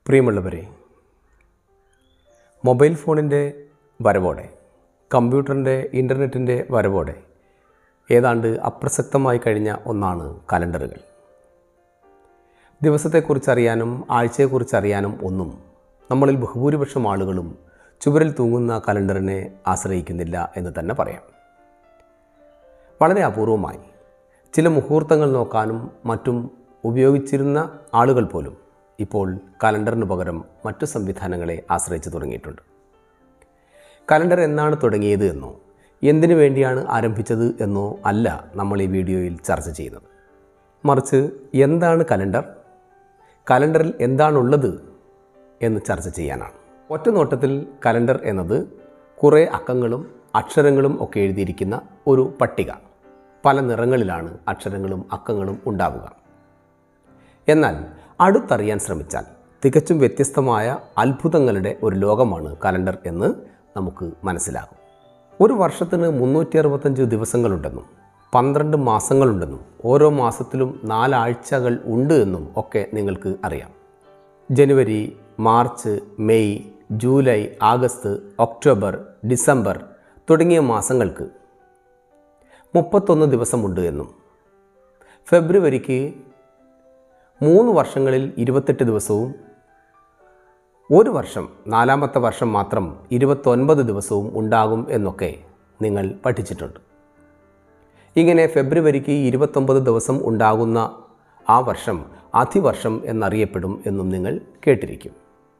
പ്രിയമുള്ളവരെ മൊബൈൽ ഫോണിൻ്റെ വരവോടെ കമ്പ്യൂട്ടറിൻ്റെ ഇൻ്റർനെറ്റിൻ്റെ വരവോടെ ഏതാണ്ട് അപ്രസക്തമായി കഴിഞ്ഞ ഒന്നാണ് കലണ്ടറുകൾ ദിവസത്തെക്കുറിച്ചറിയാനും ആഴ്ചയെക്കുറിച്ചറിയാനും ഒന്നും നമ്മളിൽ ബഹുഭൂരിപക്ഷം ആളുകളും ചുവരിൽ തൂങ്ങുന്ന കലണ്ടറിനെ ആശ്രയിക്കുന്നില്ല എന്ന് തന്നെ പറയാം വളരെ അപൂർവമായി ചില മുഹൂർത്തങ്ങൾ നോക്കാനും മറ്റും ഉപയോഗിച്ചിരുന്ന ആളുകൾ പോലും ഇപ്പോൾ കലണ്ടറിന് പകരം മറ്റു സംവിധാനങ്ങളെ ആശ്രയിച്ച് തുടങ്ങിയിട്ടുണ്ട് കലണ്ടർ എന്നാണ് തുടങ്ങിയത് എന്നോ എന്തിനു വേണ്ടിയാണ് ആരംഭിച്ചത് എന്നോ അല്ല നമ്മൾ ഈ വീഡിയോയിൽ ചർച്ച ചെയ്യുന്നത് മറിച്ച് എന്താണ് കലണ്ടർ കലണ്ടറിൽ എന്താണുള്ളത് എന്ന് ചർച്ച ചെയ്യാനാണ് ഒറ്റ നോട്ടത്തിൽ കലണ്ടർ എന്നത് കുറേ അക്കങ്ങളും അക്ഷരങ്ങളും ഒക്കെ എഴുതിയിരിക്കുന്ന ഒരു പട്ടിക പല നിറങ്ങളിലാണ് അക്ഷരങ്ങളും അക്കങ്ങളും ഉണ്ടാവുക എന്നാൽ അടുത്തറിയാൻ ശ്രമിച്ചാൽ തികച്ചും വ്യത്യസ്തമായ അത്ഭുതങ്ങളുടെ ഒരു ലോകമാണ് കലണ്ടർ എന്ന് നമുക്ക് മനസ്സിലാകും ഒരു വർഷത്തിന് മുന്നൂറ്റി അറുപത്തഞ്ച് ദിവസങ്ങളുണ്ടെന്നും പന്ത്രണ്ട് മാസങ്ങളുണ്ടെന്നും ഓരോ മാസത്തിലും നാലാഴ്ചകൾ ഉണ്ട് എന്നും ഒക്കെ നിങ്ങൾക്ക് അറിയാം ജനുവരി March May July August October December തുടങ്ങിയ മാസങ്ങൾക്ക് മുപ്പത്തൊന്ന് ദിവസമുണ്ട് എന്നും ഫെബ്രുവരിക്ക് മൂന്ന് വർഷങ്ങളിൽ ഇരുപത്തെട്ട് ദിവസവും ഒരു വർഷം നാലാമത്തെ വർഷം മാത്രം ഇരുപത്തൊൻപത് ദിവസവും ഉണ്ടാകും എന്നൊക്കെ നിങ്ങൾ പഠിച്ചിട്ടുണ്ട് ഇങ്ങനെ ഫെബ്രുവരിക്ക് ഇരുപത്തൊമ്പത് ദിവസം ഉണ്ടാകുന്ന ആ വർഷം അതിവർഷം എന്നറിയപ്പെടും എന്നും നിങ്ങൾ കേട്ടിരിക്കും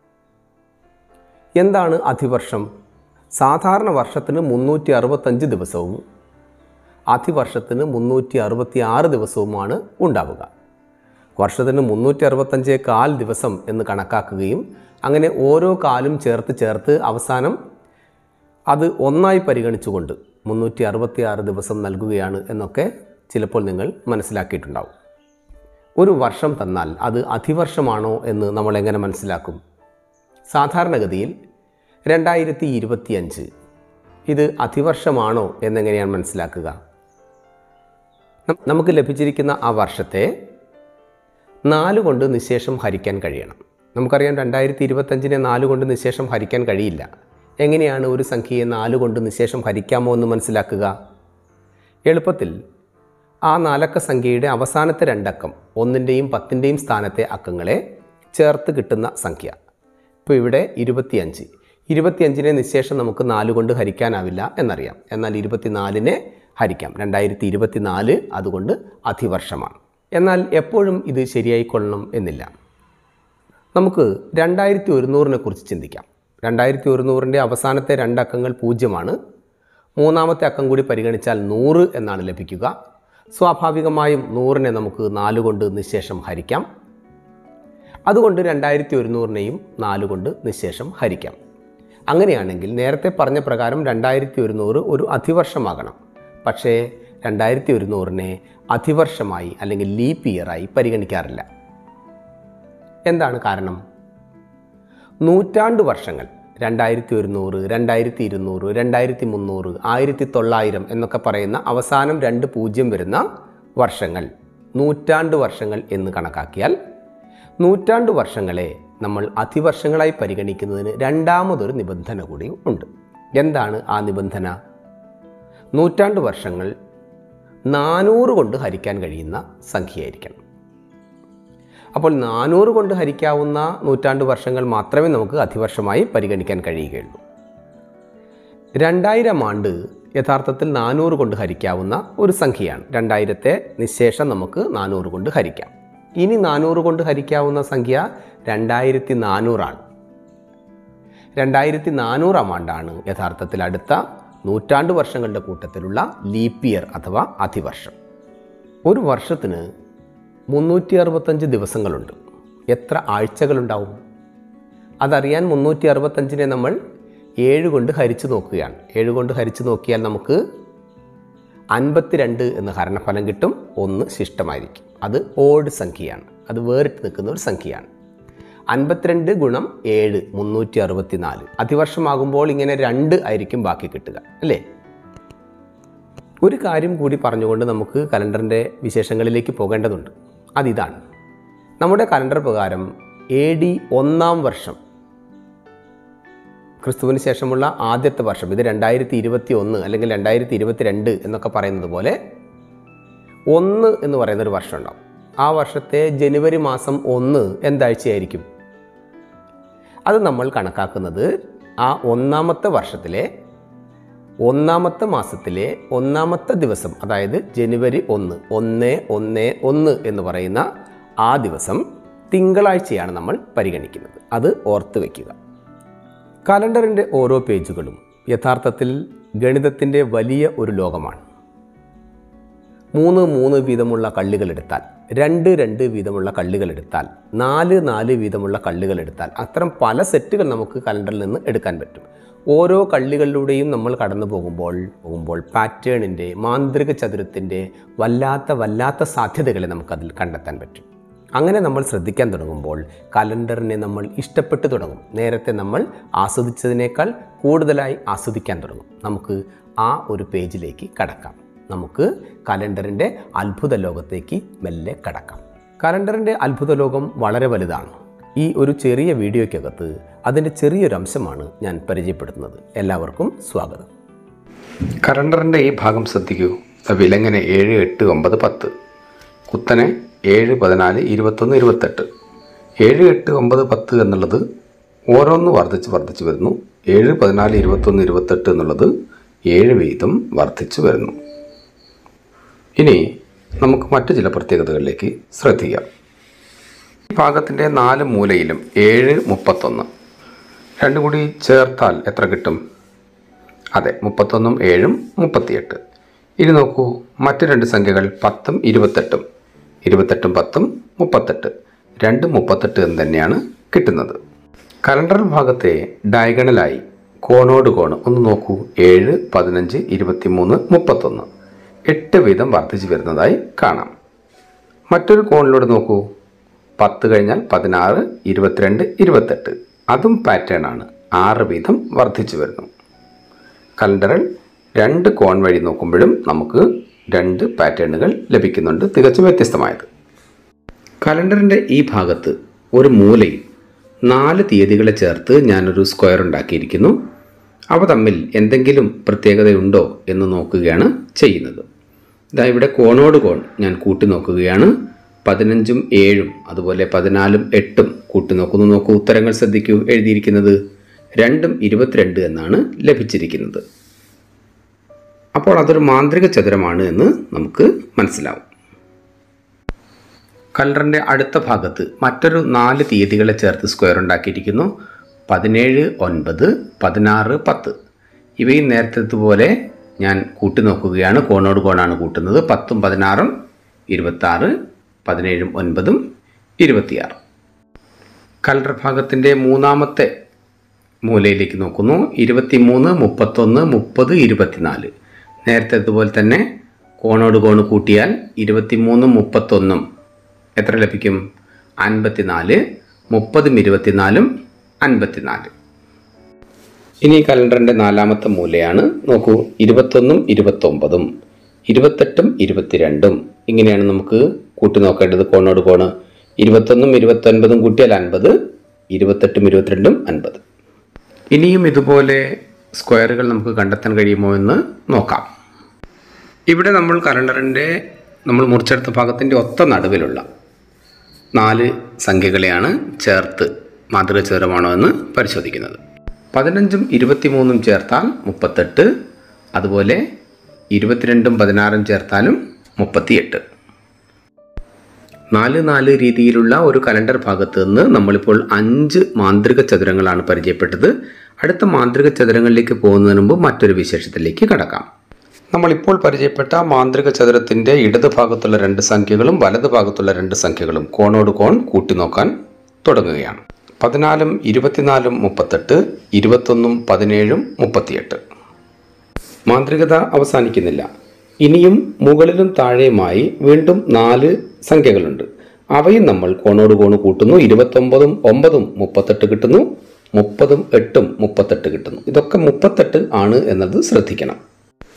എന്താണ് അതിവർഷം സാധാരണ വർഷത്തിന് മുന്നൂറ്റി അറുപത്തഞ്ച് ദിവസവും അതിവർഷത്തിന് മുന്നൂറ്റി അറുപത്തി ആറ് ദിവസവുമാണ് ഉണ്ടാവുക വർഷത്തിന് മുന്നൂറ്റി അറുപത്തഞ്ച് കാൽ ദിവസം എന്ന് കണക്കാക്കുകയും അങ്ങനെ ഓരോ കാലും ചേർത്ത് ചേർത്ത് അവസാനം അത് ഒന്നായി പരിഗണിച്ചുകൊണ്ട് മുന്നൂറ്റി അറുപത്തി ആറ് ദിവസം നൽകുകയാണ് എന്നൊക്കെ ചിലപ്പോൾ നിങ്ങൾ മനസ്സിലാക്കിയിട്ടുണ്ടാവും ഒരു വർഷം തന്നാൽ അത് അതിവർഷമാണോ എന്ന് നമ്മൾ എങ്ങനെ മനസ്സിലാക്കും സാധാരണഗതിയിൽ രണ്ടായിരത്തി ഇരുപത്തിയഞ്ച് ഇത് അതിവർഷമാണോ എന്നെങ്ങനെയാണ് മനസ്സിലാക്കുക നം- നമുക്ക് ലഭിച്ചിരിക്കുന്ന ആ വർഷത്തെ നാല് കൊണ്ട് നിശേഷം ഹരിക്കാൻ കഴിയണം നമുക്കറിയാം രണ്ടായിരത്തി ഇരുപത്തഞ്ചിനെ നാല് കൊണ്ട് നിശേഷം ഹരിക്കാൻ കഴിയില്ല എങ്ങനെയാണ് ഒരു സംഖ്യയെ നാല് കൊണ്ട് നിശേഷം ഹരിക്കാമോ എന്ന് മനസ്സിലാക്കുക എളുപ്പത്തിൽ ആ നാലക്ക സംഖ്യയുടെ അവസാനത്തെ രണ്ടക്കം ഒന്നിൻ്റെയും പത്തിൻ്റെയും സ്ഥാനത്തെ അക്കങ്ങളെ ചേർത്ത് കിട്ടുന്ന സംഖ്യ ഇപ്പോൾ ഇവിടെ ഇരുപത്തിയഞ്ച് ഇരുപത്തിയഞ്ചിനെ നിശേഷം നമുക്ക് നാല് കൊണ്ട് ഹരിക്കാനാവില്ല എന്നറിയാം എന്നാൽ ഇരുപത്തിനാലിനെ ഹരിക്കാം രണ്ടായിരത്തി ഇരുപത്തിനാല് അതുകൊണ്ട് അതിവർഷമാണ് എന്നാൽ എപ്പോഴും ഇത് ശരിയായിക്കൊള്ളണം എന്നില്ല നമുക്ക് രണ്ടായിരത്തി ഒരുന്നൂറിനെ കുറിച്ച് ചിന്തിക്കാം രണ്ടായിരത്തി ഒരുന്നൂറിൻ്റെ അവസാനത്തെ രണ്ടക്കങ്ങൾ പൂജ്യമാണ് മൂന്നാമത്തെ അക്കം കൂടി പരിഗണിച്ചാൽ നൂറ് എന്നാണ് ലഭിക്കുക സ്വാഭാവികമായും നൂറിനെ നമുക്ക് നാല് കൊണ്ട് നിശേഷം ഹരിക്കാം അതുകൊണ്ട് രണ്ടായിരത്തി ഒരുന്നൂറിനെയും നാല് കൊണ്ട് നിശേഷം ഹരിക്കാം അങ്ങനെയാണെങ്കിൽ നേരത്തെ പറഞ്ഞ പ്രകാരം രണ്ടായിരത്തി ഒരുന്നൂറ് ഒരു അതിവർഷമാകണം പക്ഷേ രണ്ടായിരത്തി ഒരുന്നൂറിനെ അതിവർഷമായി അല്ലെങ്കിൽ ലീപ്പ് ഇയറായി പരിഗണിക്കാറില്ല എന്താണ് കാരണം നൂറ്റാണ്ട് വർഷങ്ങൾ രണ്ടായിരത്തി ഒരുന്നൂറ് രണ്ടായിരത്തി ഇരുന്നൂറ് രണ്ടായിരത്തി മുന്നൂറ് ആയിരത്തി തൊള്ളായിരം എന്നൊക്കെ പറയുന്ന അവസാനം രണ്ട് പൂജ്യം വരുന്ന വർഷങ്ങൾ നൂറ്റാണ്ട് വർഷങ്ങൾ എന്ന് കണക്കാക്കിയാൽ നൂറ്റാണ്ട് വർഷങ്ങളെ നമ്മൾ അതിവർഷങ്ങളായി പരിഗണിക്കുന്നതിന് രണ്ടാമതൊരു നിബന്ധന കൂടി ഉണ്ട് എന്താണ് ആ നിബന്ധന നൂറ്റാണ്ട് വർഷങ്ങൾ നാനൂറ് കൊണ്ട് ഹരിക്കാൻ കഴിയുന്ന സംഖ്യയായിരിക്കണം അപ്പോൾ നാനൂറ് കൊണ്ട് ഹരിക്കാവുന്ന നൂറ്റാണ്ട് വർഷങ്ങൾ മാത്രമേ നമുക്ക് അതിവർഷമായി പരിഗണിക്കാൻ കഴിയുകയുള്ളൂ രണ്ടായിരം ആണ്ട് യഥാർത്ഥത്തിൽ നാനൂറ് കൊണ്ട് ഹരിക്കാവുന്ന ഒരു സംഖ്യയാണ് രണ്ടായിരത്തെ നിശേഷം നമുക്ക് നാനൂറ് കൊണ്ട് ഹരിക്കാം ഇനി നാനൂറ് കൊണ്ട് ഹരിക്കാവുന്ന സംഖ്യ രണ്ടായിരത്തി നാനൂറാണ് രണ്ടായിരത്തി നാനൂറാം ആണ്ടാണ് യഥാർത്ഥത്തിൽ അടുത്ത നൂറ്റാണ്ട് വർഷങ്ങളുടെ കൂട്ടത്തിലുള്ള ലീപ്പ് ഇയർ അഥവാ അതിവർഷം ഒരു വർഷത്തിന് മുന്നൂറ്റി അറുപത്തഞ്ച് ദിവസങ്ങളുണ്ട് എത്ര ആഴ്ചകളുണ്ടാവും അതറിയാൻ മുന്നൂറ്റി അറുപത്തഞ്ചിനെ നമ്മൾ ഏഴ് കൊണ്ട് ഹരിച്ചു നോക്കുകയാണ് ഏഴ് കൊണ്ട് ഹരിച്ചു നോക്കിയാൽ നമുക്ക് അൻപത്തിരണ്ട് എന്ന ഹരണഫലം കിട്ടും ഒന്ന് ശിഷ്ടമായിരിക്കും അത് ഓഡ് സംഖ്യയാണ് അത് വേറിട്ട് നിൽക്കുന്ന ഒരു സംഖ്യയാണ് അൻപത്തിരണ്ട് ഗുണം ഏഴ് മുന്നൂറ്റി അറുപത്തി നാല് അതിവർഷമാകുമ്പോൾ ഇങ്ങനെ രണ്ട് ആയിരിക്കും ബാക്കി കിട്ടുക അല്ലേ ഒരു കാര്യം കൂടി പറഞ്ഞുകൊണ്ട് നമുക്ക് കലണ്ടറിൻ്റെ വിശേഷങ്ങളിലേക്ക് പോകേണ്ടതുണ്ട് അതിതാണ് നമ്മുടെ കലണ്ടർ പ്രകാരം എ ഡി ഒന്നാം വർഷം ക്രിസ്തുവിന് ശേഷമുള്ള ആദ്യത്തെ വർഷം ഇത് രണ്ടായിരത്തി ഇരുപത്തി ഒന്ന് അല്ലെങ്കിൽ രണ്ടായിരത്തി ഇരുപത്തി രണ്ട് എന്നൊക്കെ പറയുന്നത് പോലെ ഒന്ന് എന്ന് പറയുന്ന ഒരു വർഷം ഉണ്ടാവും ആ വർഷത്തെ ജനുവരി മാസം ഒന്ന് എന്താഴ്ചയായിരിക്കും അത് നമ്മൾ കണക്കാക്കുന്നത് ആ ഒന്നാമത്തെ വർഷത്തിലെ ഒന്നാമത്തെ മാസത്തിലെ ഒന്നാമത്തെ ദിവസം അതായത് ജനുവരി ഒന്ന് ഒന്ന് ഒന്ന് ഒന്ന് എന്ന് പറയുന്ന ആ ദിവസം തിങ്കളാഴ്ചയാണ് നമ്മൾ പരിഗണിക്കുന്നത് അത് ഓർത്ത് വയ്ക്കുക കലണ്ടറിൻ്റെ ഓരോ പേജുകളും യഥാർത്ഥത്തിൽ ഗണിതത്തിൻ്റെ വലിയ ഒരു ലോകമാണ് മൂന്ന് മൂന്ന് വീതമുള്ള കള്ളികൾ എടുത്താൽ രണ്ട് രണ്ട് വീതമുള്ള കള്ളികൾ എടുത്താൽ നാല് നാല് വീതമുള്ള കള്ളികൾ എടുത്താൽ അത്തരം പല സെറ്റുകൾ നമുക്ക് കലണ്ടറിൽ നിന്ന് എടുക്കാൻ പറ്റും ഓരോ കള്ളികളിലൂടെയും നമ്മൾ കടന്നു പോകുമ്പോൾ പോകുമ്പോൾ പാറ്റേണിൻ്റെ മാന്ത്രിക ചതുരത്തിൻ്റെ വല്ലാത്ത വല്ലാത്ത സാധ്യതകളെ നമുക്കതിൽ കണ്ടെത്താൻ പറ്റും അങ്ങനെ നമ്മൾ ശ്രദ്ധിക്കാൻ തുടങ്ങുമ്പോൾ കലണ്ടറിനെ നമ്മൾ ഇഷ്ടപ്പെട്ടു തുടങ്ങും നേരത്തെ നമ്മൾ ആസ്വദിച്ചതിനേക്കാൾ കൂടുതലായി ആസ്വദിക്കാൻ തുടങ്ങും നമുക്ക് ആ ഒരു പേജിലേക്ക് കടക്കാം നമുക്ക് കലണ്ടറിൻ്റെ അത്ഭുത ലോകത്തേക്ക് മെല്ലെ കടക്കാം കലണ്ടറിൻ്റെ അത്ഭുത ലോകം വളരെ വലുതാണ് ഈ ഒരു ചെറിയ വീഡിയോയ്ക്കകത്ത് അതിൻ്റെ ചെറിയൊരു അംശമാണ് ഞാൻ പരിചയപ്പെടുത്തുന്നത് എല്ലാവർക്കും സ്വാഗതം കലണ്ടറിൻ്റെ ഈ ഭാഗം ശ്രദ്ധിക്കൂ വിലങ്ങനെ ഏഴ് എട്ട് ഒമ്പത് പത്ത് കുത്തനെ ഏഴ് പതിനാല് ഇരുപത്തൊന്ന് ഇരുപത്തെട്ട് ഏഴ് എട്ട് ഒമ്പത് പത്ത് എന്നുള്ളത് ഓരോന്ന് വർദ്ധിച്ച് വർദ്ധിച്ച് വരുന്നു ഏഴ് പതിനാല് ഇരുപത്തൊന്ന് ഇരുപത്തെട്ട് എന്നുള്ളത് ഏഴ് വീതം വർദ്ധിച്ചു വരുന്നു ഇനി നമുക്ക് മറ്റു ചില പ്രത്യേകതകളിലേക്ക് ശ്രദ്ധിക്കാം ഈ ഭാഗത്തിൻ്റെ നാല് മൂലയിലും ഏഴ് മുപ്പത്തൊന്ന് രണ്ടും കൂടി ചേർത്താൽ എത്ര കിട്ടും അതെ മുപ്പത്തൊന്നും ഏഴും മുപ്പത്തിയെട്ട് ഇനി നോക്കൂ മറ്റു രണ്ട് സംഖ്യകൾ പത്തും ഇരുപത്തെട്ടും ഇരുപത്തെട്ടും പത്തും മുപ്പത്തെട്ട് രണ്ടും മുപ്പത്തെട്ട് എന്ന് തന്നെയാണ് കിട്ടുന്നത് കലണ്ടർ ഭാഗത്തെ ഡയഗണലായി കോണോട് കോണ് ഒന്ന് നോക്കൂ ഏഴ് പതിനഞ്ച് ഇരുപത്തിമൂന്ന് മുപ്പത്തൊന്ന് എട്ട് വീതം വർദ്ധിച്ചു വരുന്നതായി കാണാം മറ്റൊരു കോണിലൂടെ നോക്കൂ പത്ത് കഴിഞ്ഞാൽ പതിനാറ് ഇരുപത്തിരണ്ട് ഇരുപത്തെട്ട് അതും പാറ്റേൺ ആണ് ആറ് വീതം വർദ്ധിച്ചു വരുന്നു കലണ്ടറിൽ രണ്ട് കോൺ വഴി നോക്കുമ്പോഴും നമുക്ക് രണ്ട് പാറ്റേണുകൾ ലഭിക്കുന്നുണ്ട് തികച്ചും വ്യത്യസ്തമായത് കലണ്ടറിൻ്റെ ഈ ഭാഗത്ത് ഒരു മൂലയിൽ നാല് തീയതികളെ ചേർത്ത് ഞാനൊരു സ്ക്വയർ ഉണ്ടാക്കിയിരിക്കുന്നു അവ തമ്മിൽ എന്തെങ്കിലും പ്രത്യേകതയുണ്ടോ എന്ന് നോക്കുകയാണ് ചെയ്യുന്നത് ഇതാ ഇവിടെ കോണോട് കോൺ ഞാൻ കൂട്ടി നോക്കുകയാണ് പതിനഞ്ചും ഏഴും അതുപോലെ പതിനാലും എട്ടും കൂട്ടി നോക്കുന്നു നോക്കൂ ഉത്തരങ്ങൾ ശ്രദ്ധിക്കൂ എഴുതിയിരിക്കുന്നത് രണ്ടും ഇരുപത്തിരണ്ട് എന്നാണ് ലഭിച്ചിരിക്കുന്നത് അപ്പോൾ അതൊരു മാന്ത്രിക ചതുരമാണ് എന്ന് നമുക്ക് മനസ്സിലാവും കലണ്ടറിൻ്റെ അടുത്ത ഭാഗത്ത് മറ്റൊരു നാല് തീയതികളെ ചേർത്ത് സ്ക്വയർ ഉണ്ടാക്കിയിരിക്കുന്നു പതിനേഴ് ഒൻപത് പതിനാറ് പത്ത് ഇവയും നേരത്തേതുപോലെ ഞാൻ കൂട്ടി നോക്കുകയാണ് കോണോട് കോണാണ് കൂട്ടുന്നത് പത്തും പതിനാറും ഇരുപത്താറ് പതിനേഴും ഒൻപതും ഇരുപത്തിയാറ് കലണ്ടർ ഭാഗത്തിൻ്റെ മൂന്നാമത്തെ മൂലയിലേക്ക് നോക്കുന്നു ഇരുപത്തിമൂന്ന് മുപ്പത്തൊന്ന് മുപ്പത് ഇരുപത്തിനാല് നേരത്തെ ഇതുപോലെ തന്നെ കോണോട് കോണ് കൂട്ടിയാൽ ഇരുപത്തിമൂന്നും മുപ്പത്തൊന്നും എത്ര ലഭിക്കും അൻപത്തിനാല് മുപ്പതും ഇരുപത്തിനാലും അൻപത്തിനാല് ഇനി കലണ്ടറിൻ്റെ നാലാമത്തെ മൂലയാണ് നോക്കൂ ഇരുപത്തൊന്നും ഇരുപത്തൊമ്പതും ഇരുപത്തെട്ടും ഇരുപത്തിരണ്ടും ഇങ്ങനെയാണ് നമുക്ക് കൂട്ടി നോക്കേണ്ടത് കോണോട് കോണ് ഇരുപത്തൊന്നും ഇരുപത്തൊൻപതും കൂട്ടിയാൽ അൻപത് ഇരുപത്തെട്ടും ഇരുപത്തിരണ്ടും അൻപത് ഇനിയും ഇതുപോലെ സ്ക്വയറുകൾ നമുക്ക് കണ്ടെത്താൻ കഴിയുമോ എന്ന് നോക്കാം ഇവിടെ നമ്മൾ കലണ്ടറിൻ്റെ നമ്മൾ മുറിച്ചെടുത്ത ഭാഗത്തിൻ്റെ ഒത്ത നടുവിലുള്ള നാല് സംഖ്യകളെയാണ് ചേർത്ത് മാതൃക ചേരമാണോ എന്ന് പരിശോധിക്കുന്നത് പതിനഞ്ചും ഇരുപത്തിമൂന്നും ചേർത്താൽ മുപ്പത്തെട്ട് അതുപോലെ ഇരുപത്തിരണ്ടും പതിനാറും ചേർത്താലും മുപ്പത്തിയെട്ട് നാല് നാല് രീതിയിലുള്ള ഒരു കലണ്ടർ ഭാഗത്ത് നിന്ന് നമ്മളിപ്പോൾ അഞ്ച് മാന്ത്രിക ചതുരങ്ങളാണ് പരിചയപ്പെട്ടത് അടുത്ത മാന്ത്രിക ചതുരങ്ങളിലേക്ക് പോകുന്നതിന് മുമ്പ് മറ്റൊരു വിശേഷത്തിലേക്ക് കടക്കാം നമ്മളിപ്പോൾ പരിചയപ്പെട്ട മാന്ത്രിക ചതുരത്തിൻ്റെ ഇടത് ഭാഗത്തുള്ള രണ്ട് സംഖ്യകളും വലത് ഭാഗത്തുള്ള രണ്ട് സംഖ്യകളും കോണോട് കോൺ കൂട്ടി നോക്കാൻ തുടങ്ങുകയാണ് പതിനാലും ഇരുപത്തിനാലും മുപ്പത്തെട്ട് ഇരുപത്തൊന്നും പതിനേഴും മുപ്പത്തിയെട്ട് മാന്ത്രികത അവസാനിക്കുന്നില്ല ഇനിയും മുകളിലും താഴെയുമായി വീണ്ടും നാല് സംഖ്യകളുണ്ട് അവയും നമ്മൾ കോണോട് കോണ് കൂട്ടുന്നു ഇരുപത്തൊമ്പതും ഒമ്പതും മുപ്പത്തെട്ട് കിട്ടുന്നു മുപ്പതും എട്ടും മുപ്പത്തെട്ട് കിട്ടുന്നു ഇതൊക്കെ മുപ്പത്തെട്ട് ആണ് എന്നത് ശ്രദ്ധിക്കണം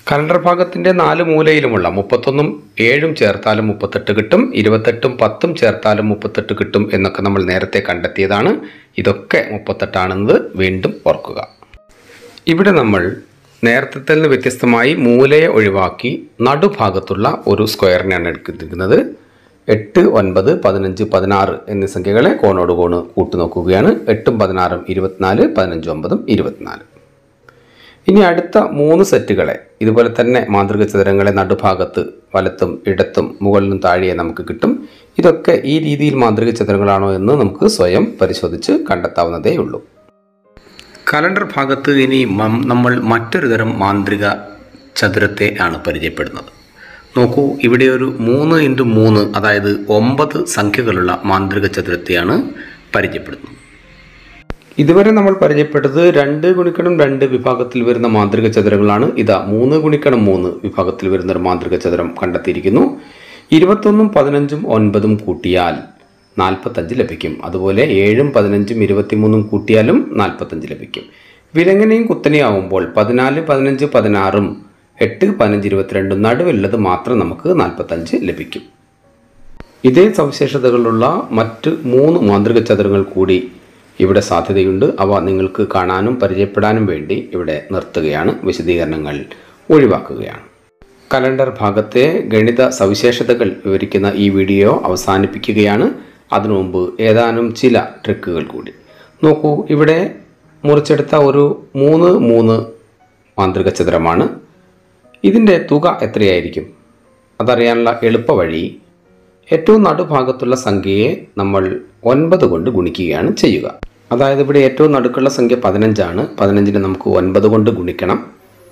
കലണ്ടർ ഭാഗത്തിൻ്റെ നാല് മൂലയിലുമുള്ള മുപ്പത്തൊന്നും ഏഴും ചേർത്താലും മുപ്പത്തെട്ട് കിട്ടും ഇരുപത്തെട്ടും പത്തും ചേർത്താലും മുപ്പത്തെട്ട് കിട്ടും എന്നൊക്കെ നമ്മൾ നേരത്തെ കണ്ടെത്തിയതാണ് ഇതൊക്കെ മുപ്പത്തെട്ടാണെന്നത് വീണ്ടും ഓർക്കുക ഇവിടെ നമ്മൾ നേരത്തെ നിന്ന് വ്യത്യസ്തമായി മൂലയെ ഒഴിവാക്കി നടുഭാഗത്തുള്ള ഒരു സ്ക്വയറിനെയാണ് എടുത്തിരിക്കുന്നത് എട്ട് ഒൻപത് പതിനഞ്ച് പതിനാറ് എന്നീ സംഖ്യകളെ കോണോട് കോണ് കൂട്ടുനോക്കുകയാണ് എട്ടും പതിനാറും ഇരുപത്തിനാല് പതിനഞ്ചും ഒമ്പതും ഇരുപത്തിനാല് ഇനി അടുത്ത മൂന്ന് സെറ്റുകളെ ഇതുപോലെ തന്നെ മാന്ത്രിക ചതുരങ്ങളെ നടുഭാഗത്ത് വലത്തും ഇടത്തും മുകളിലും താഴെയെ നമുക്ക് കിട്ടും ഇതൊക്കെ ഈ രീതിയിൽ മാന്ത്രിക ചതുരങ്ങളാണോ എന്ന് നമുക്ക് സ്വയം പരിശോധിച്ച് കണ്ടെത്താവുന്നതേ ഉള്ളൂ കലണ്ടർ ഭാഗത്ത് ഇനി മം- നമ്മൾ മറ്റൊരു തരം മാന്ത്രിക ചതുരത്തെ ആണ് പരിചയപ്പെടുന്നത് നോക്കൂ ഇവിടെ ഒരു മൂന്ന് ഇൻറ്റു മൂന്ന് അതായത് ഒമ്പത് സംഖ്യകളുള്ള മാന്ത്രിക ചതുരത്തെയാണ് പരിചയപ്പെടുന്നത് ഇതുവരെ നമ്മൾ പരിചയപ്പെട്ടത് രണ്ട് ഗുണിക്കണം രണ്ട് വിഭാഗത്തിൽ വരുന്ന മാന്ത്രിക ചതുരങ്ങളാണ് ഇതാ മൂന്ന് ഗുണിക്കണം മൂന്ന് വിഭാഗത്തിൽ വരുന്ന ഒരു മാന്ത്രിക ചതുരം കണ്ടെത്തിയിരിക്കുന്നു ഇരുപത്തൊന്നും പതിനഞ്ചും ഒൻപതും കൂട്ടിയാൽ നാൽപ്പത്തഞ്ച് ലഭിക്കും അതുപോലെ ഏഴും പതിനഞ്ചും ഇരുപത്തിമൂന്നും കൂട്ടിയാലും നാൽപ്പത്തഞ്ച് ലഭിക്കും വിലങ്ങനെയും കുത്തനെയും ആവുമ്പോൾ പതിനാല് പതിനഞ്ച് പതിനാറും എട്ട് പതിനഞ്ച് ഇരുപത്തിരണ്ടും നടുവിലുള്ളത് മാത്രം നമുക്ക് നാൽപ്പത്തഞ്ച് ലഭിക്കും ഇതേ സവിശേഷതകളുള്ള മറ്റ് മൂന്ന് മാന്ത്രിക ചതുരങ്ങൾ കൂടി ഇവിടെ സാധ്യതയുണ്ട് അവ നിങ്ങൾക്ക് കാണാനും പരിചയപ്പെടാനും വേണ്ടി ഇവിടെ നിർത്തുകയാണ് വിശദീകരണങ്ങൾ ഒഴിവാക്കുകയാണ് കലണ്ടർ ഭാഗത്തെ ഗണിത സവിശേഷതകൾ വിവരിക്കുന്ന ഈ വീഡിയോ അവസാനിപ്പിക്കുകയാണ് അതിനു മുമ്പ് ഏതാനും ചില ട്രിക്കുകൾ കൂടി നോക്കൂ ഇവിടെ മുറിച്ചെടുത്ത ഒരു മൂന്ന് മൂന്ന് മാന്ത്രിക ചതുരമാണ് ഇതിൻ്റെ തുക എത്രയായിരിക്കും അതറിയാനുള്ള എളുപ്പ വഴി ഏറ്റവും നടുഭാഗത്തുള്ള സംഖ്യയെ നമ്മൾ ഒൻപത് കൊണ്ട് ഗുണിക്കുകയാണ് ചെയ്യുക അതായത് ഇവിടെ ഏറ്റവും നടുക്കുള്ള സംഖ്യ പതിനഞ്ചാണ് പതിനഞ്ചിന് നമുക്ക് ഒൻപത് കൊണ്ട് ഗുണിക്കണം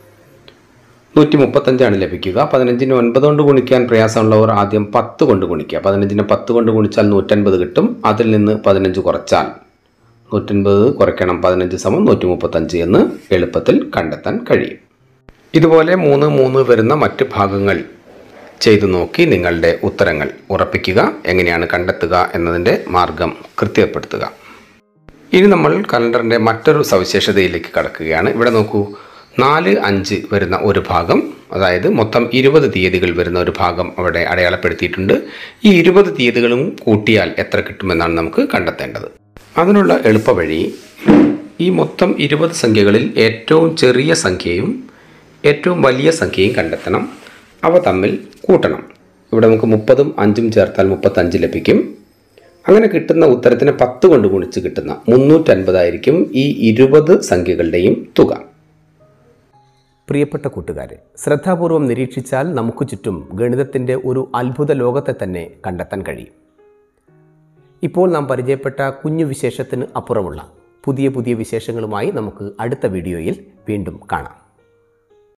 നൂറ്റി മുപ്പത്തഞ്ചാണ് ലഭിക്കുക പതിനഞ്ചിന് ഒൻപത് കൊണ്ട് ഗുണിക്കാൻ പ്രയാസമുള്ളവർ ആദ്യം പത്ത് കൊണ്ട് ഗുണിക്കുക പതിനഞ്ചിന് പത്ത് കൊണ്ട് ഗുണിച്ചാൽ നൂറ്റൻപത് കിട്ടും അതിൽ നിന്ന് പതിനഞ്ച് കുറച്ചാൽ നൂറ്റൻപത് കുറയ്ക്കണം പതിനഞ്ച് സമം നൂറ്റി മുപ്പത്തഞ്ച് എന്ന് എളുപ്പത്തിൽ കണ്ടെത്താൻ കഴിയും ഇതുപോലെ മൂന്ന് മൂന്ന് വരുന്ന മറ്റ് ഭാഗങ്ങൾ ചെയ്തു നോക്കി നിങ്ങളുടെ ഉത്തരങ്ങൾ ഉറപ്പിക്കുക എങ്ങനെയാണ് കണ്ടെത്തുക എന്നതിൻ്റെ മാർഗം കൃത്യപ്പെടുത്തുക ഇനി നമ്മൾ കലണ്ടറിൻ്റെ മറ്റൊരു സവിശേഷതയിലേക്ക് കടക്കുകയാണ് ഇവിടെ നോക്കൂ നാല് അഞ്ച് വരുന്ന ഒരു ഭാഗം അതായത് മൊത്തം ഇരുപത് തീയതികൾ വരുന്ന ഒരു ഭാഗം അവിടെ അടയാളപ്പെടുത്തിയിട്ടുണ്ട് ഈ ഇരുപത് തീയതികളും കൂട്ടിയാൽ എത്ര കിട്ടുമെന്നാണ് നമുക്ക് കണ്ടെത്തേണ്ടത് അതിനുള്ള എളുപ്പവഴി ഈ മൊത്തം ഇരുപത് സംഖ്യകളിൽ ഏറ്റവും ചെറിയ സംഖ്യയും ഏറ്റവും വലിയ സംഖ്യയും കണ്ടെത്തണം അവ തമ്മിൽ കൂട്ടണം ഇവിടെ നമുക്ക് മുപ്പതും അഞ്ചും ചേർത്താൽ മുപ്പത്തഞ്ച് ലഭിക്കും അങ്ങനെ കിട്ടുന്ന ഉത്തരത്തിന് പത്ത് കൊണ്ട് ഗുണിച്ച് കിട്ടുന്ന മുന്നൂറ്റൻപതായിരിക്കും ഈ ഇരുപത് സംഖ്യകളുടെയും തുക പ്രിയപ്പെട്ട കൂട്ടുകാരെ ശ്രദ്ധാപൂർവം നിരീക്ഷിച്ചാൽ നമുക്ക് ചുറ്റും ഗണിതത്തിൻ്റെ ഒരു അത്ഭുത ലോകത്തെ തന്നെ കണ്ടെത്താൻ കഴിയും ഇപ്പോൾ നാം പരിചയപ്പെട്ട കുഞ്ഞു വിശേഷത്തിന് അപ്പുറമുള്ള പുതിയ പുതിയ വിശേഷങ്ങളുമായി നമുക്ക് അടുത്ത വീഡിയോയിൽ വീണ്ടും കാണാം